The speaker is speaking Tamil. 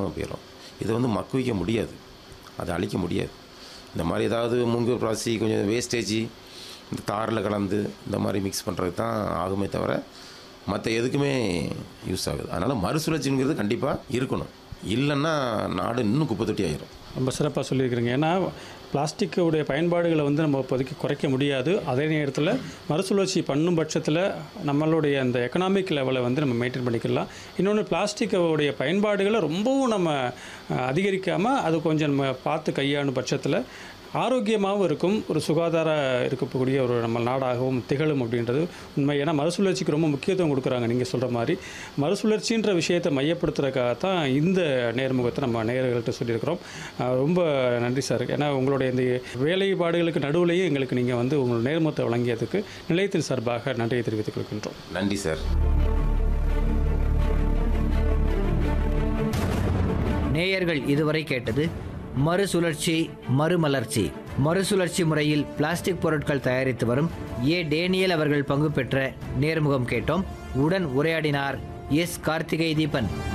இல்லாமல் போயிடும் இதை வந்து மக்குவிக்க முடியாது அதை அழிக்க முடியாது இந்த மாதிரி ஏதாவது முங்கு பிராசி கொஞ்சம் வேஸ்டேஜ் இந்த தாரில் கலந்து இந்த மாதிரி மிக்ஸ் பண்ணுறது தான் ஆகுமே தவிர மற்ற எதுக்குமே யூஸ் ஆகுது அதனால் மறுசுழற்சிங்கிறது கண்டிப்பாக இருக்கணும் இல்லைன்னா நாடு இன்னும் குப்பை தொட்டி ஆயிரும் ரொம்ப சிறப்பாக சொல்லியிருக்கிறீங்க ஏன்னா பிளாஸ்டிக்குடைய பயன்பாடுகளை வந்து நம்ம இப்போதைக்கு குறைக்க முடியாது அதே நேரத்தில் மறுசுழற்சி பண்ணும் பட்சத்தில் நம்மளுடைய அந்த எக்கனாமிக் லெவலை வந்து நம்ம மெயின்டைன் பண்ணிக்கலாம் இன்னொன்று பிளாஸ்டிக்கோடைய பயன்பாடுகளை ரொம்பவும் நம்ம அதிகரிக்காமல் அது கொஞ்சம் நம்ம பார்த்து கையாளும் பட்சத்தில் ஆரோக்கியமாகவும் இருக்கும் ஒரு சுகாதார இருக்கக்கூடிய ஒரு நம்ம நாடாகவும் திகழும் அப்படின்றது உண்மை ஏன்னா மறுசுழற்சிக்கு ரொம்ப முக்கியத்துவம் கொடுக்குறாங்க நீங்கள் சொல்கிற மாதிரி மறுசுழற்சின்ற விஷயத்தை மையப்படுத்துறதுக்காக தான் இந்த நேர்முகத்தை நம்ம நேயர்கள்ட்ட சொல்லியிருக்கிறோம் அஹ் ரொம்ப நன்றி சார் ஏன்னா உங்களுடைய இந்த வேலைப்பாடுகளுக்கு நடுவுலையும் எங்களுக்கு நீங்கள் வந்து உங்கள் நேர்முகத்தை வழங்கியதுக்கு நிலையத்தின் சார்பாக நன்றியை தெரிவித்துக் கொள்கின்றோம் நன்றி சார் நேயர்கள் இதுவரை கேட்டது மறுசுழற்சி மறுமலர்ச்சி மறுசுழற்சி முறையில் பிளாஸ்டிக் பொருட்கள் தயாரித்து வரும் ஏ டேனியல் அவர்கள் பங்கு பெற்ற நேர்முகம் கேட்டோம் உடன் உரையாடினார் எஸ் கார்த்திகை தீபன்